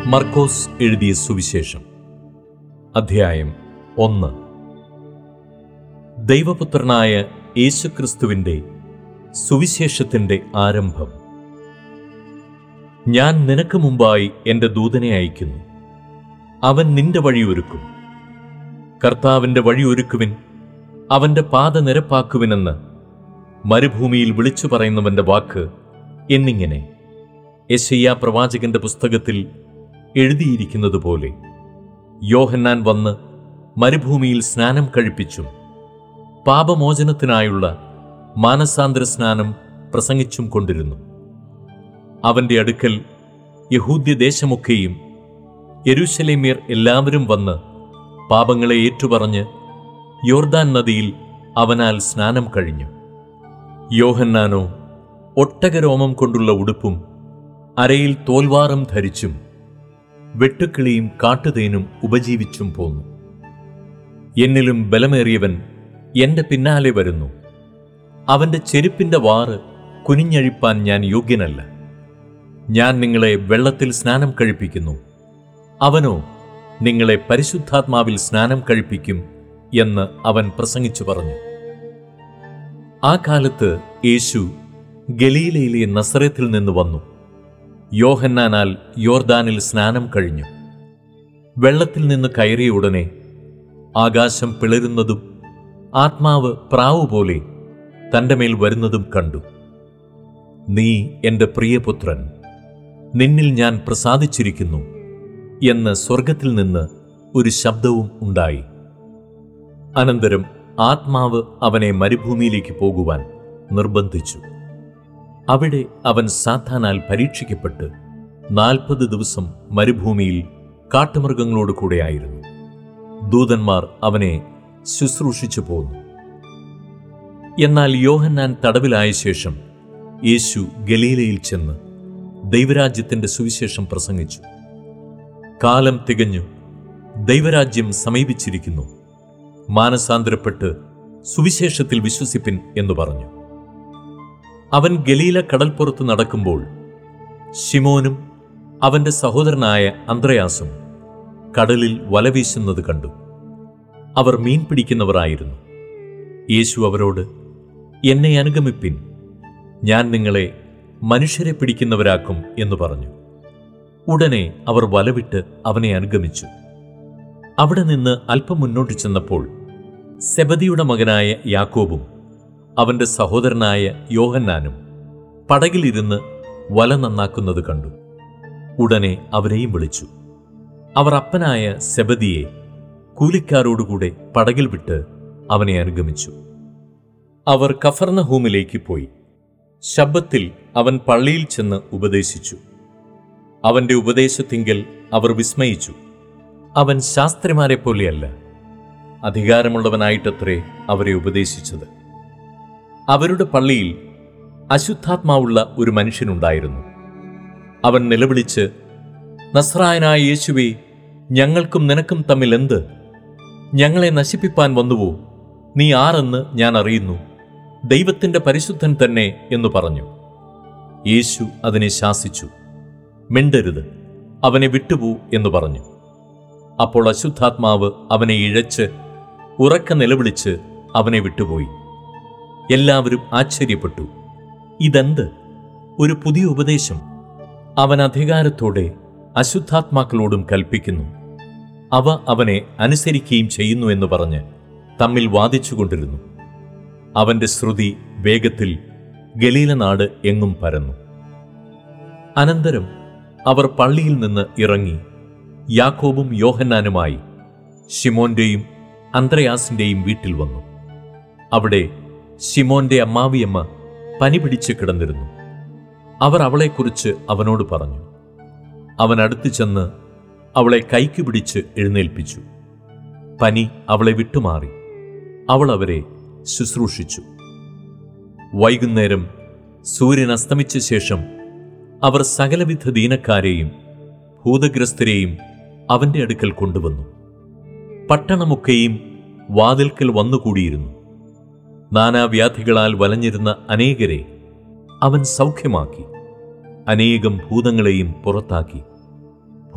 മർക്കോസ് എഴുതിയ സുവിശേഷം അധ്യായം ഒന്ന് ദൈവപുത്രനായ യേശുക്രിസ്തുവിൻ്റെ സുവിശേഷത്തിൻ്റെ ആരംഭം ഞാൻ നിനക്ക് മുമ്പായി എൻ്റെ ദൂതനെ അയക്കുന്നു അവൻ നിന്റെ വഴി ഒരുക്കും കർത്താവിൻ്റെ വഴി ഒരുക്കുവിൻ അവൻ്റെ പാത നിരപ്പാക്കുവിനെന്ന് മരുഭൂമിയിൽ വിളിച്ചു പറയുന്നവൻ്റെ വാക്ക് എന്നിങ്ങനെ യെശയ്യാ പ്രവാചകന്റെ പുസ്തകത്തിൽ എഴുതിയിരിക്കുന്നതുപോലെ യോഹന്നാൻ വന്ന് മരുഭൂമിയിൽ സ്നാനം കഴിപ്പിച്ചും പാപമോചനത്തിനായുള്ള മാനസാന്തര സ്നാനം പ്രസംഗിച്ചും കൊണ്ടിരുന്നു അവന്റെ അടുക്കൽ യഹൂദ്യദേശമൊക്കെയും യെരൂശലേമ്യർ എല്ലാവരും വന്ന് പാപങ്ങളെ ഏറ്റുപറഞ്ഞ് യോർദാൻ നദിയിൽ അവനാൽ സ്നാനം കഴിഞ്ഞു യോഹന്നാനോ ഒട്ടകരോമം കൊണ്ടുള്ള ഉടുപ്പും അരയിൽ തോൽവാറും ധരിച്ചും വെട്ടുക്കിളിയും കാട്ടുതേനും ഉപജീവിച്ചും പോന്നു എന്നിലും ബലമേറിയവൻ എന്റെ പിന്നാലെ വരുന്നു അവന്റെ ചെരുപ്പിന്റെ വാറ് കുനിഞ്ഞഴിപ്പാൻ ഞാൻ യോഗ്യനല്ല ഞാൻ നിങ്ങളെ വെള്ളത്തിൽ സ്നാനം കഴിപ്പിക്കുന്നു അവനോ നിങ്ങളെ പരിശുദ്ധാത്മാവിൽ സ്നാനം കഴിപ്പിക്കും എന്ന് അവൻ പ്രസംഗിച്ചു പറഞ്ഞു ആ കാലത്ത് യേശു ഗലീലയിലെ നസറത്തിൽ നിന്ന് വന്നു യോഹന്നാനാൽ യോർദാനിൽ സ്നാനം കഴിഞ്ഞു വെള്ളത്തിൽ നിന്ന് കയറിയ ഉടനെ ആകാശം പിളരുന്നതും ആത്മാവ് പ്രാവ് പോലെ തൻ്റെ മേൽ വരുന്നതും കണ്ടു നീ എൻ്റെ പ്രിയപുത്രൻ നിന്നിൽ ഞാൻ പ്രസാദിച്ചിരിക്കുന്നു എന്ന് സ്വർഗത്തിൽ നിന്ന് ഒരു ശബ്ദവും ഉണ്ടായി അനന്തരം ആത്മാവ് അവനെ മരുഭൂമിയിലേക്ക് പോകുവാൻ നിർബന്ധിച്ചു അവിടെ അവൻ സാത്താനാൽ പരീക്ഷിക്കപ്പെട്ട് നാൽപ്പത് ദിവസം മരുഭൂമിയിൽ കാട്ടുമൃഗങ്ങളോട് കൂടെയായിരുന്നു ദൂതന്മാർ അവനെ ശുശ്രൂഷിച്ചു പോന്നു എന്നാൽ യോഹന്നാൻ തടവിലായ ശേഷം യേശു ഗലീലയിൽ ചെന്ന് ദൈവരാജ്യത്തിന്റെ സുവിശേഷം പ്രസംഗിച്ചു കാലം തികഞ്ഞു ദൈവരാജ്യം സമീപിച്ചിരിക്കുന്നു മാനസാന്തരപ്പെട്ട് സുവിശേഷത്തിൽ വിശ്വസിപ്പിൻ എന്നു പറഞ്ഞു അവൻ ഗലീല കടൽപ്പുറത്ത് നടക്കുമ്പോൾ ശിമോനും അവന്റെ സഹോദരനായ അന്ത്രയാസും കടലിൽ വലവീശുന്നത് കണ്ടു അവർ മീൻ പിടിക്കുന്നവരായിരുന്നു യേശു അവരോട് എന്നെ അനുഗമിപ്പിൻ ഞാൻ നിങ്ങളെ മനുഷ്യരെ പിടിക്കുന്നവരാക്കും എന്ന് പറഞ്ഞു ഉടനെ അവർ വലവിട്ട് അവനെ അനുഗമിച്ചു അവിടെ നിന്ന് അല്പം മുന്നോട്ട് ചെന്നപ്പോൾ സെബദിയുടെ മകനായ യാക്കോബും അവന്റെ സഹോദരനായ യോഹന്നാനും പടകിലിരുന്ന് വല നന്നാക്കുന്നത് കണ്ടു ഉടനെ അവരെയും വിളിച്ചു അവർ അപ്പനായ സെബദിയെ കൂലിക്കാരോടുകൂടെ പടകിൽ വിട്ട് അവനെ അനുഗമിച്ചു അവർ കഫർണഹൂമിലേക്ക് പോയി ശബ്ദത്തിൽ അവൻ പള്ളിയിൽ ചെന്ന് ഉപദേശിച്ചു അവന്റെ ഉപദേശത്തിങ്കൽ അവർ വിസ്മയിച്ചു അവൻ ശാസ്ത്രിമാരെ പോലെയല്ല അധികാരമുള്ളവനായിട്ടത്രേ അവരെ ഉപദേശിച്ചത് അവരുടെ പള്ളിയിൽ അശുദ്ധാത്മാവുള്ള ഒരു മനുഷ്യനുണ്ടായിരുന്നു അവൻ നിലവിളിച്ച് നസ്രായനായ യേശുവേ ഞങ്ങൾക്കും നിനക്കും തമ്മിൽ എന്ത് ഞങ്ങളെ നശിപ്പിപ്പാൻ വന്നുവോ നീ ആരെന്ന് ഞാൻ അറിയുന്നു ദൈവത്തിന്റെ പരിശുദ്ധൻ തന്നെ എന്ന് പറഞ്ഞു യേശു അതിനെ ശാസിച്ചു മിണ്ടരുത് അവനെ വിട്ടുപോ എന്ന് പറഞ്ഞു അപ്പോൾ അശുദ്ധാത്മാവ് അവനെ ഇഴച്ച് ഉറക്ക നിലവിളിച്ച് അവനെ വിട്ടുപോയി എല്ലാവരും ആശ്ചര്യപ്പെട്ടു ഇതെന്ത് ഒരു പുതിയ ഉപദേശം അവൻ അധികാരത്തോടെ അശുദ്ധാത്മാക്കളോടും കൽപ്പിക്കുന്നു അവ അവനെ അനുസരിക്കുകയും ചെയ്യുന്നു എന്ന് പറഞ്ഞ് തമ്മിൽ വാദിച്ചുകൊണ്ടിരുന്നു അവന്റെ ശ്രുതി വേഗത്തിൽ ഗലീലനാട് എങ്ങും പരന്നു അനന്തരം അവർ പള്ളിയിൽ നിന്ന് ഇറങ്ങി യാക്കോബും യോഹന്നാനുമായി ഷിമോന്റെയും അന്ത്രയാസിന്റെയും വീട്ടിൽ വന്നു അവിടെ ഷിമോന്റെ അമ്മാവിയമ്മ പനി പിടിച്ച് കിടന്നിരുന്നു അവർ അവളെക്കുറിച്ച് അവനോട് പറഞ്ഞു അവൻ അടുത്തു ചെന്ന് അവളെ കൈക്ക് പിടിച്ച് എഴുന്നേൽപ്പിച്ചു പനി അവളെ വിട്ടുമാറി അവൾ അവരെ ശുശ്രൂഷിച്ചു വൈകുന്നേരം സൂര്യൻ അസ്തമിച്ച ശേഷം അവർ സകലവിധ ദീനക്കാരെയും ഭൂതഗ്രസ്തരെയും അവന്റെ അടുക്കൽ കൊണ്ടുവന്നു പട്ടണമൊക്കെയും വാതിൽക്കൽ വന്നുകൂടിയിരുന്നു നാനാവ്യാധികളാൽ വലഞ്ഞിരുന്ന അനേകരെ അവൻ സൗഖ്യമാക്കി അനേകം ഭൂതങ്ങളെയും പുറത്താക്കി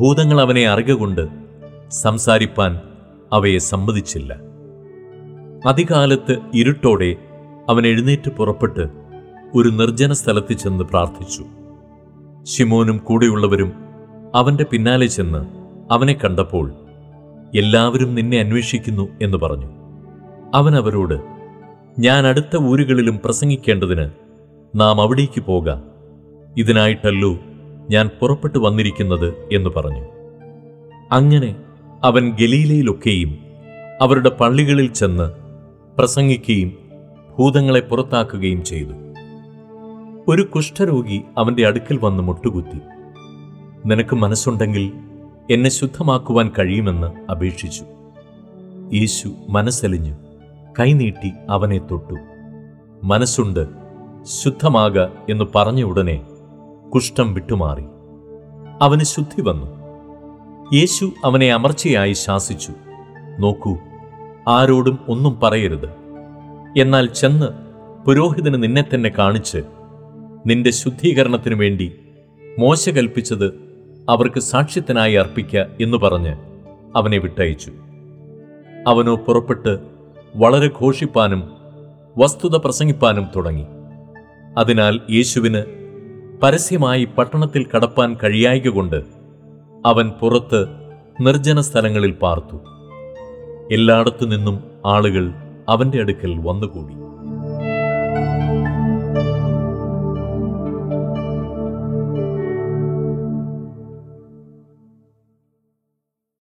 ഭൂതങ്ങൾ അവനെ അറികൊണ്ട് സംസാരിപ്പാൻ അവയെ സമ്മതിച്ചില്ല അതികാലത്ത് ഇരുട്ടോടെ അവൻ എഴുന്നേറ്റ് പുറപ്പെട്ട് ഒരു നിർജ്ജന സ്ഥലത്ത് ചെന്ന് പ്രാർത്ഥിച്ചു ശിമോനും കൂടെയുള്ളവരും അവന്റെ പിന്നാലെ ചെന്ന് അവനെ കണ്ടപ്പോൾ എല്ലാവരും നിന്നെ അന്വേഷിക്കുന്നു എന്ന് പറഞ്ഞു അവൻ അവരോട് ഞാൻ അടുത്ത ഊരുകളിലും പ്രസംഗിക്കേണ്ടതിന് നാം അവിടേക്ക് പോക ഇതിനായിട്ടല്ലോ ഞാൻ പുറപ്പെട്ടു വന്നിരിക്കുന്നത് എന്ന് പറഞ്ഞു അങ്ങനെ അവൻ ഗലീലയിലൊക്കെയും അവരുടെ പള്ളികളിൽ ചെന്ന് പ്രസംഗിക്കുകയും ഭൂതങ്ങളെ പുറത്താക്കുകയും ചെയ്തു ഒരു കുഷ്ഠരോഗി അവന്റെ അടുക്കൽ വന്ന് മുട്ടുകുത്തി നിനക്ക് മനസ്സുണ്ടെങ്കിൽ എന്നെ ശുദ്ധമാക്കുവാൻ കഴിയുമെന്ന് അപേക്ഷിച്ചു യേശു മനസ്സലിഞ്ഞു കൈനീട്ടി അവനെ തൊട്ടു മനസ്സുണ്ട് ശുദ്ധമാക എന്ന് പറഞ്ഞ ഉടനെ കുഷ്ഠം വിട്ടുമാറി അവന് ശുദ്ധി വന്നു യേശു അവനെ അമർച്ചയായി ശാസിച്ചു നോക്കൂ ആരോടും ഒന്നും പറയരുത് എന്നാൽ ചെന്ന് പുരോഹിതന് നിന്നെ തന്നെ കാണിച്ച് നിന്റെ ശുദ്ധീകരണത്തിനു വേണ്ടി മോശ കൽപ്പിച്ചത് അവർക്ക് സാക്ഷ്യത്തിനായി അർപ്പിക്ക എന്ന് പറഞ്ഞ് അവനെ വിട്ടയച്ചു അവനോ പുറപ്പെട്ട് വളരെ ഘോഷിപ്പാനും വസ്തുത പ്രസംഗിപ്പാനും തുടങ്ങി അതിനാൽ യേശുവിന് പരസ്യമായി പട്ടണത്തിൽ കടപ്പാൻ കഴിയായ്ക കൊണ്ട് അവൻ പുറത്ത് നിർജ്ജന സ്ഥലങ്ങളിൽ പാർത്തു എല്ലായിടത്തു നിന്നും ആളുകൾ അവന്റെ അടുക്കൽ വന്നുകൂടി